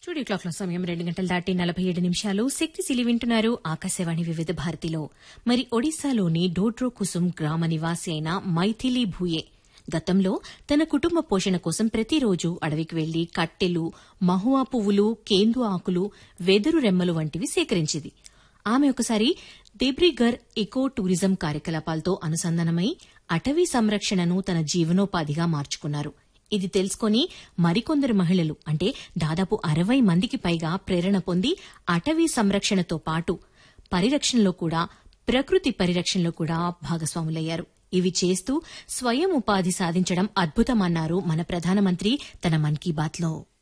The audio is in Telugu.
స్టూడియో క్లాక్ లో సమయం రెండు గంటల దాటి నలభై ఏడు నిమిషాలు శక్తి సిలి వింటున్నారు ఆకాశవాణి వివిధ భారతిలో మరి ఒడిశాలోని డోడ్రో కుసుమ్ గ్రామ నివాసి అయిన మైథిలి భూయే గతంలో తన కుటుంబ పోషణ కోసం ప్రతిరోజు అడవికి వెళ్లి కట్టెలు మహువా పువ్వులు కేందు ఆకులు వెదురు రెమ్మలు వంటివి సేకరించింది ఆమె ఒకసారి దేబ్రిగర్ ఎకో టూరిజం కార్యకలాపాలతో అనుసంధానమై అటవీ సంరక్షణను తన జీవనోపాధిగా మార్చుకున్నారు ఇది తెలుసుకొని మరికొందరు మహిళలు అంటే దాదాపు అరవై మందికి పైగా ప్రేరణ పొంది అటవీ సంరక్షణతో పాటు పరిరక్షణలో కూడా ప్రకృతి పరిరక్షణలో కూడా భాగస్వాములయ్యారు ఇవి చేస్తూ స్వయం ఉపాధి సాధించడం అద్భుతమన్నారు మన ప్రధానమంత్రి తన మన్ కీ బాత్లో